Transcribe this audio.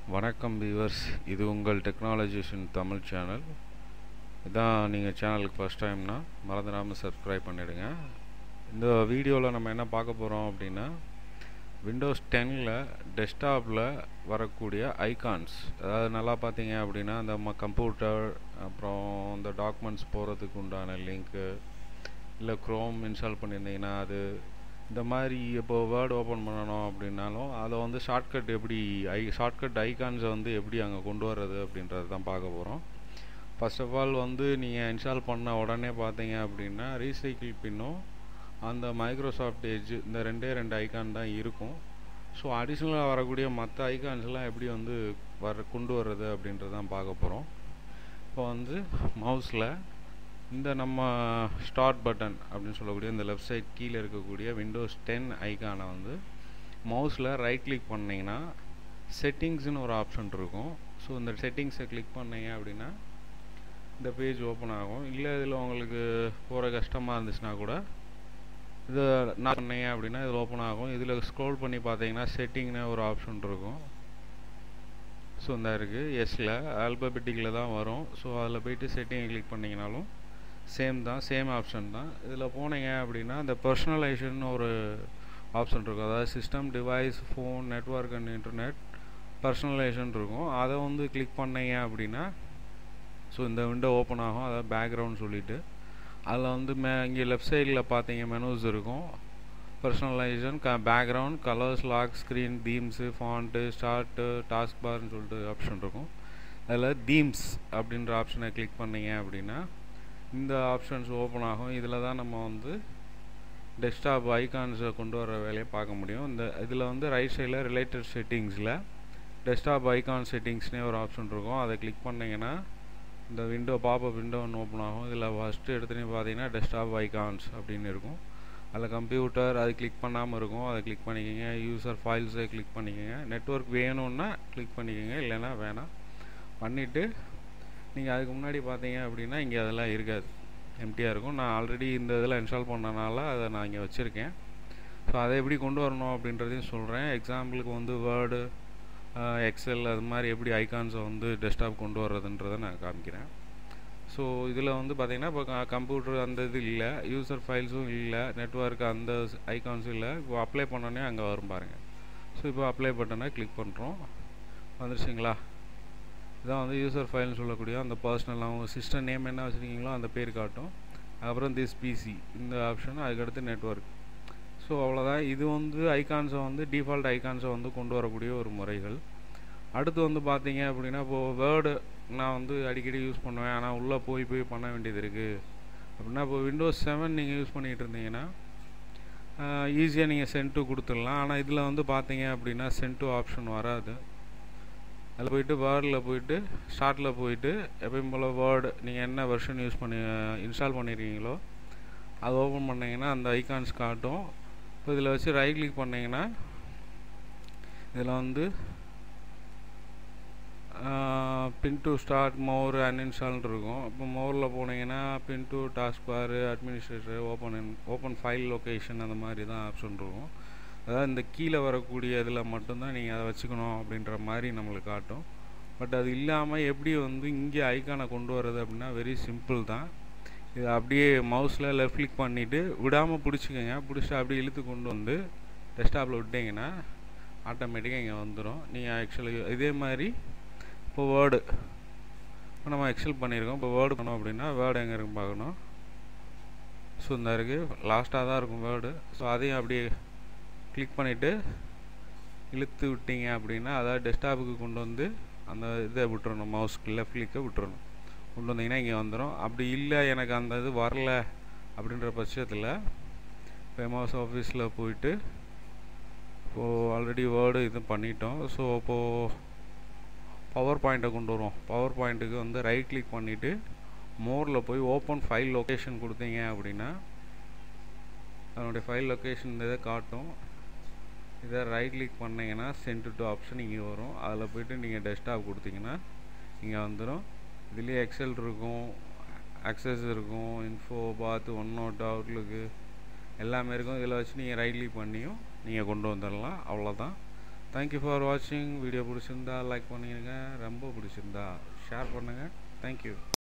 வணக்கம் வியூவர்ஸ் இது உங்கள் டெக்னாலஜிஷன் தமிழ் சேனல் இதான் நீங்கள் சேனலுக்கு ஃபஸ்ட் டைம்னா மறந்துடாமல் சப்ஸ்கிரைப் பண்ணிவிடுங்க இந்த வீடியோவில் நம்ம என்ன பார்க்க போகிறோம் அப்படின்னா விண்டோஸ் டென்னில் டெஸ்க்டாப்பில் வரக்கூடிய ஐகான்ஸ் அதாவது நல்லா பார்த்தீங்க அப்படின்னா இந்த கம்ப்யூட்டர் அப்புறம் இந்த டாக்குமெண்ட்ஸ் போகிறதுக்கு உண்டான லிங்க்கு இல்லை க்ரோம் இன்ஸ்டால் பண்ணியிருந்தீங்கன்னா அது இந்த மாதிரி இப்போ வேர்டு ஓப்பன் பண்ணணும் அப்படின்னாலும் அதை வந்து ஷார்ட்கட் எப்படி ஐ ஷார்ட்கட் ஐகான்ஸை வந்து எப்படி அங்கே கொண்டு வர்றது அப்படின்றது தான் பார்க்க போகிறோம் ஃபர்ஸ்ட் ஆஃப் ஆல் வந்து நீங்கள் இன்ஸ்டால் பண்ண உடனே பார்த்தீங்க அப்படின்னா ரீசைக்கிள் பின்னும் அந்த மைக்ரோசாஃப்ட் எட்ஜ் இந்த ரெண்டே ரெண்டு ஐகான் தான் இருக்கும் ஸோ அடிஷ்னலாக வரக்கூடிய மற்ற ஐகான்ஸ்லாம் எப்படி வந்து வர கொண்டு வர்றது அப்படின்றது தான் பார்க்க போகிறோம் இப்போ வந்து மவுஸில் இந்த நம்ம ஸ்டார்ட் பட்டன் அப்படின்னு சொல்லக்கூடிய இந்த லெஃப்ட் சைட் கீழே இருக்கக்கூடிய விண்டோஸ் டென் ஐக்கானை வந்து மவுஸில் ரைட் கிளிக் பண்ணிங்கன்னா செட்டிங்ஸ்னு ஒரு ஆப்ஷன் இருக்கும் ஸோ இந்த செட்டிங்ஸை கிளிக் பண்ணீங்க அப்படின்னா இந்த பேஜ் ஓப்பன் ஆகும் இல்லை இதில் உங்களுக்கு போகிற கஷ்டமாக இருந்துச்சுன்னா கூட இதை நான் பண்ணீங்க அப்படின்னா இதில் ஓப்பன் ஆகும் இதில் ஸ்க்ரோல் பண்ணி பார்த்தீங்கன்னா செட்டிங்னு ஒரு ஆப்ஷன் இருக்கும் ஸோ இந்த இருக்குது எஸ்ஸில் ஆல்பபெட்டிக்கில் தான் வரும் ஸோ அதில் போயிட்டு செட்டிங்கை கிளிக் பண்ணிங்கனாலும் சேம் தான் சேம் ஆப்ஷன் தான் இதில் போனீங்க அப்படின்னா இந்த பர்சனலைசேஷன் ஒரு ஆப்ஷன் இருக்கும் அதாவது system device phone network and internet personalisation இருக்கும் அதை வந்து கிளிக் பண்ணீங்க அப்படின்னா ஸோ இந்த விண்டோ ஓப்பன் ஆகும் அதாவது பேக்ரவுண்ட் சொல்லிவிட்டு அதில் வந்து மே இங்கே லெஃப்ட் சைடில் பார்த்தீங்க மெனூஸ் இருக்கும் பர்சனலைசேஷன் க background colours lock screen themes font start task பார்னு சொல்லிட்டு ஆப்ஷன் இருக்கும் அதில் தீம்ஸ் அப்படின்ற ஆப்ஷனை கிளிக் பண்ணீங்க அப்படின்னா இந்த ஆப்ஷன்ஸ் ஓப்பன் ஆகும் இதில் தான் நம்ம வந்து டெஸ்க்டாப் ஐகான்ஸை கொண்டு வர வேலையை பார்க்க முடியும் இந்த இதில் வந்து ரைட் சைடில் ரிலேட்டட் செட்டிங்ஸில் டெஸ்க்டாப் ஐகான் செட்டிங்ஸ்னே ஒரு ஆப்ஷன் இருக்கும் அதை கிளிக் பண்ணிங்கன்னா இந்த விண்டோ பாப்பப் விண்டோ ஒன்று ஓப்பன் ஆகும் இதில் ஃபஸ்ட்டு எடுத்துகிட்டு பார்த்தீங்கன்னா டெஸ்க்டாப் ஐகான்ஸ் அப்படின்னு இருக்கும் அதில் கம்ப்யூட்டர் அது கிளிக் பண்ணாமல் இருக்கும் அதை கிளிக் பண்ணிக்கோங்க யூசர் ஃபைல்ஸை கிளிக் பண்ணிக்கோங்க நெட்ஒர்க் வேணும்னா கிளிக் பண்ணிக்கோங்க இல்லைன்னா வேணாம் பண்ணிவிட்டு நீங்கள் அதுக்கு முன்னாடி பார்த்தீங்க அப்படின்னா இங்கே அதெல்லாம் இருக்காது எம்டியாக இருக்கும் நான் ஆல்ரெடி இந்த இதில் இன்ஸ்டால் பண்ணனால அதை நான் இங்கே வச்சுருக்கேன் ஸோ அதை எப்படி கொண்டு வரணும் அப்படின்றதையும் சொல்கிறேன் எக்ஸாம்பிளுக்கு வந்து வேர்டு எக்ஸல் அது மாதிரி எப்படி ஐகான்ஸை வந்து டெஸ்க்டாப் கொண்டு வர்றதுன்றதை நான் காமிக்கிறேன் ஸோ இதில் வந்து பார்த்திங்கன்னா இப்போ கம்ப்யூட்டர் அந்த இது இல்லை யூசர் ஃபைல்ஸும் இல்லை நெட்ஒர்க் அந்த ஐகான்ஸும் இல்லை இப்போ அப்ளை பண்ணோன்னே அங்கே வரும் பாருங்கள் ஸோ இப்போ அப்ளை பட்டனை கிளிக் பண்ணுறோம் வந்துருச்சுங்களா இதான் வந்து யூசர் ஃபைல்னு சொல்லக்கூடிய அந்த பர்சனல் அவங்க சிஸ்டம் நேம் என்ன வச்சுருக்கீங்களோ அந்த பேர் காட்டும் அப்புறம் திஸ் பிசி இந்த ஆப்ஷன் அதுக்கடுத்து நெட்ஒர்க் ஸோ அவ்வளோதான் இது வந்து ஐகான்ஸை வந்து டிஃபால்ட் ஐகான்ஸை வந்து கொண்டு வரக்கூடிய ஒரு முறைகள் அடுத்து வந்து பார்த்தீங்க அப்படின்னா இப்போது வேர்டு நான் வந்து அடிக்கடி யூஸ் பண்ணுவேன் ஆனால் உள்ளே போய் போய் பண்ண வேண்டியது இருக்குது அப்படின்னா இப்போ விண்டோஸ் செவன் நீங்கள் யூஸ் பண்ணிகிட்டு இருந்தீங்கன்னா ஈஸியாக நீங்கள் சென்ட்டு கொடுத்துடலாம் ஆனால் இதில் வந்து பார்த்தீங்க அப்படின்னா சென்ட்டு ஆப்ஷன் வராது அதில் போயிட்டு வேர்டில் போயிட்டு ஸ்டார்ட்டில் போயிட்டு எப்பயும் போல் வேர்டு நீங்கள் என்ன வெர்ஷன் யூஸ் பண்ணி இன்ஸ்டால் பண்ணியிருக்கீங்களோ அது ஓப்பன் பண்ணிங்கன்னா அந்த ஐகான்ஸ் காட்டும் இப்போ இதில் வச்சு ரைட் கிளிக் பண்ணிங்கன்னா இதில் வந்து பின் டு ஸ்டார்ட் மோர் அன்இன்ஸ்டால்னு இருக்கும் இப்போ மோரில் போனீங்கன்னா pin to task bar administrator open open file location அந்த மாதிரி தான் ஆப்ஷன் இருக்கும் அதாவது இந்த கீழே வரக்கூடிய இதில் மட்டும்தான் நீங்கள் அதை வச்சுக்கணும் அப்படின்ற மாதிரி நம்மளுக்கு காட்டும் பட் அது இல்லாமல் எப்படி வந்து இங்கே ஐக்கானை கொண்டு வர்றது அப்படின்னா வெரி சிம்பிள் தான் இது அப்படியே மவுஸில் லெஃப்ட் கிளிக் பண்ணிவிட்டு விடாமல் பிடிச்சிக்கோங்க பிடிச்சிட்டு அப்படியே இழுத்து கொண்டு வந்து டெஸ்க்டாப்பில் விட்டிங்கன்னா ஆட்டோமேட்டிக்காக இங்கே வந்துடும் நீங்கள் ஆக்சுவலி இதே மாதிரி இப்போ வேர்டு இப்போ நம்ம எக்ஸல் பண்ணியிருக்கோம் இப்போ வேர்டு பண்ணோம் அப்படின்னா வேர்டு எங்கே இருக்குன்னு பார்க்கணும் ஸோ இந்த இருக்குது லாஸ்ட்டாக தான் இருக்கும் வேர்டு ஸோ அதையும் அப்படியே கிளிக் பண்ணிவிட்டு இழுத்து விட்டீங்க அப்படின்னா அதாவது டெஸ்க்டாப்புக்கு கொண்டு வந்து அந்த இதை விட்டுறணும் மவுஸ்க்கு லெஃப்ட் கிளிக்கை விட்டுறணும் கொண்டு வந்தீங்கன்னா இங்கே வந்துடும் அப்படி இல்லை எனக்கு அந்த இது வரல அப்படின்ற பட்சத்தில் இப்போ எம்எஸ் ஆஃபீஸில் போயிட்டு இப்போது ஆல்ரெடி வேர்டு இது பண்ணிட்டோம் ஸோ இப்போது பவர் பாயிண்ட்டை கொண்டு வரும் பவர் பாயிண்ட்டுக்கு வந்து ரைட் கிளிக் பண்ணிவிட்டு மோரில் போய் ஓப்பன் ஃபைல் லொக்கேஷன் கொடுத்தீங்க அப்படின்னா அதனுடைய ஃபைல் லொக்கேஷன் இந்த இதை காட்டும் இதை ரைட் கிளிக் பண்ணிங்கன்னா சென்ட் டு ஆப்ஷன் இங்கே வரும் அதில் போய்ட்டு நீங்கள் டெஸ்க்டாப் கொடுத்தீங்கன்னா இங்கே வந்துடும் இதுலேயே எக்ஸல் இருக்கும் அக்சஸ் இருக்கும் InfoPath OneNote Outlook எல்லாமே இருக்கும் இதில் வச்சு நீங்கள் ரைட் கிளிக் பண்ணியும் நீங்கள் கொண்டு வந்துடலாம் அவ்வளோதான் தேங்க்யூ ஃபார் வாட்சிங் வீடியோ பிடிச்சிருந்தா லைக் பண்ணிடுங்க ரொம்ப பிடிச்சிருந்தா ஷேர் பண்ணுங்கள் தேங்க்யூ